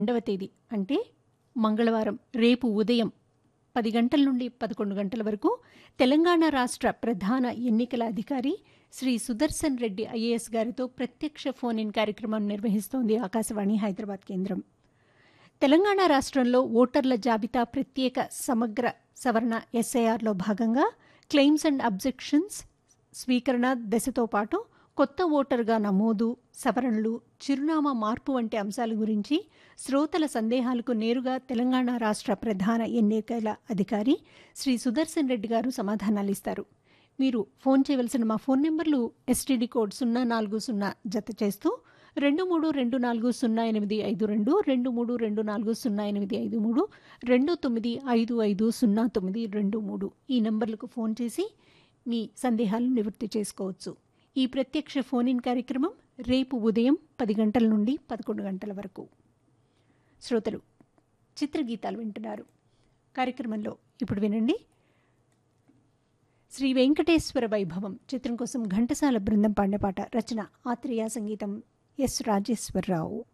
రెండవ తేదీ అంటే మంగళవారం రేపు ఉదయం పది గంటల నుండి పదకొండు గంటల వరకు తెలంగాణ రాష్ట్ర ప్రధాన ఎన్నికల అధికారి శ్రీ సుదర్శన్ రెడ్డి ఐఏఎస్ గారితో ప్రత్యక్ష ఫోన్ ఇన్ కార్యక్రమం నిర్వహిస్తోంది ఆకాశవాణి హైదరాబాద్ కేంద్రం తెలంగాణ రాష్ట్రంలో ఓటర్ల జాబితా ప్రత్యేక సమగ్ర సవరణ ఎస్ఐఆర్లో భాగంగా క్లెయిమ్స్ అండ్ అబ్జెక్షన్స్ స్వీకరణ దశతో పాటు కొత్త ఓటర్గా నమోదు సవరణలు చిరునామా మార్పు వంటి అంశాల గురించి శ్రోతల సందేహాలకు నేరుగా తెలంగాణ రాష్ట్ర ప్రధాన ఎన్నికల అధికారి శ్రీ సుదర్శన్ రెడ్డి గారు సమాధానాలు ఇస్తారు మీరు ఫోన్ చేయవలసిన మా ఫోన్ నెంబర్లు ఎస్టీడీ కోడ్ సున్నా నాలుగు సున్నా జత చేస్తూ రెండు మూడు రెండు నాలుగు సున్నా ఎనిమిది ఐదు రెండు రెండు మూడు రెండు నాలుగు సున్నా ఎనిమిది ఐదు మూడు రెండు తొమ్మిది ఐదు ఐదు సున్నా తొమ్మిది రెండు మూడు ఈ నంబర్లకు ఫోన్ చేసి మీ సందేహాలు నివృత్తి చేసుకోవచ్చు ఈ ప్రత్యక్ష ఫోన్ ఇన్ కార్యక్రమం రేపు ఉదయం పది గంటల నుండి పదకొండు గంటల వరకు శ్రోతలు చిత్రగీతాలు వింటున్నారు కార్యక్రమంలో ఇప్పుడు వినండి శ్రీ వెంకటేశ్వర వైభవం చిత్రం కోసం ఘంటసాల బృందం పాడిన పాట రచన ఆత్రేయ సంగీతం ఎస్ రాజేశ్వరరావు